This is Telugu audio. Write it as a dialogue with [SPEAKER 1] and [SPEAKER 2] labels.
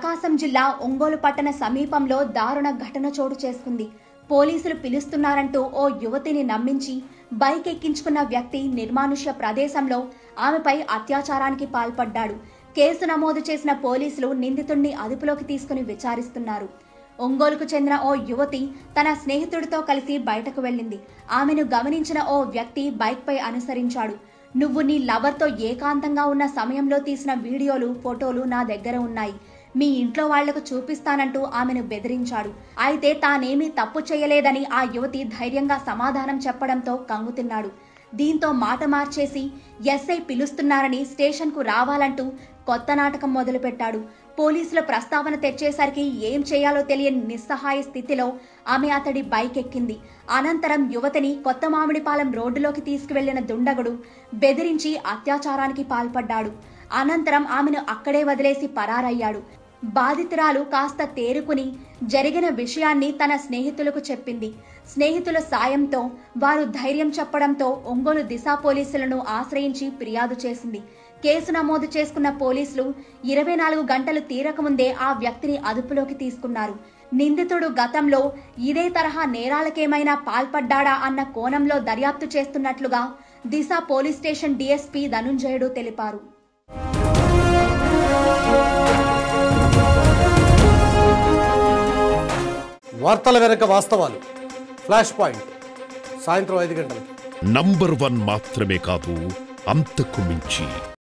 [SPEAKER 1] ప్రకాశం జిల్లా ఒంగోలు పట్టణ సమీపంలో దారుణ ఘటన చోటు చేసుకుంది పోలీసులు పిలుస్తున్నారంటూ ఓ యువతిని నమ్మించి బైక్ ఎక్కించుకున్న వ్యక్తి నిర్మానుష్య ప్రదేశంలో ఆమెపై అత్యాచారానికి పాల్పడ్డాడు కేసు నమోదు చేసిన పోలీసులు నిందితుడిని అదుపులోకి తీసుకుని విచారిస్తున్నారు ఒంగోలుకు చెందిన ఓ యువతి తన స్నేహితుడితో కలిసి బయటకు వెళ్ళింది ఆమెను గమనించిన ఓ వ్యక్తి బైక్పై అనుసరించాడు నువ్వు నీ లవర్తో ఏకాంతంగా ఉన్న సమయంలో తీసిన వీడియోలు ఫోటోలు నా దగ్గర ఉన్నాయి మీ ఇంట్లో వాళ్లకు చూపిస్తానంటూ ఆమెను బెదిరించాడు అయితే తానేమీ తప్పు చేయలేదని ఆ యువతి ధైర్యంగా సమాధానం చెప్పడంతో కంగుతిన్నాడు దీంతో మాట మార్చేసి ఎస్ఐ పిలుస్తున్నారని స్టేషన్కు రావాలంటూ కొత్త నాటకం మొదలుపెట్టాడు పోలీసుల ప్రస్తావన తెచ్చేసరికి ఏం చేయాలో తెలియని నిస్సహాయ స్థితిలో ఆమె అతడి బైక్ ఎక్కింది అనంతరం యువతిని కొత్త మామిడిపాలెం రోడ్డులోకి తీసుకువెళ్లిన దుండగుడు బెదిరించి అత్యాచారానికి పాల్పడ్డాడు అనంతరం ఆమెను అక్కడే వదిలేసి పరారయ్యాడు బాధితురాలు కాస్త తేరుకుని జరిగిన విషయాన్ని తన స్నేహితులకు చెప్పింది స్నేహితుల సాయంతో వారు ధైర్యం చెప్పడంతో ఒంగోలు దిశ పోలీసులను ఆశ్రయించి ఫిర్యాదు చేసింది కేసు నమోదు చేసుకున్న పోలీసులు ఇరవై నాలుగు గంటలు తీరకముందే ఆ వ్యక్తిని అదుపులోకి తీసుకున్నారు నిందితుడు గతంలో ఇదే తరహా నేరాలకేమైనా పాల్పడ్డాడా అన్న కోణంలో దర్యాప్తు చేస్తున్నట్లుగా Disha police station DSP Dhanunjayudu తెలిపారు
[SPEAKER 2] వార్తల వెనక వాస్తవాలు ఫ్లాష్ పాయింట్ సాయంత్రం ఐదు గంటలకు
[SPEAKER 3] నంబర్ వన్ మాత్రమే కాదు అంతకు మించి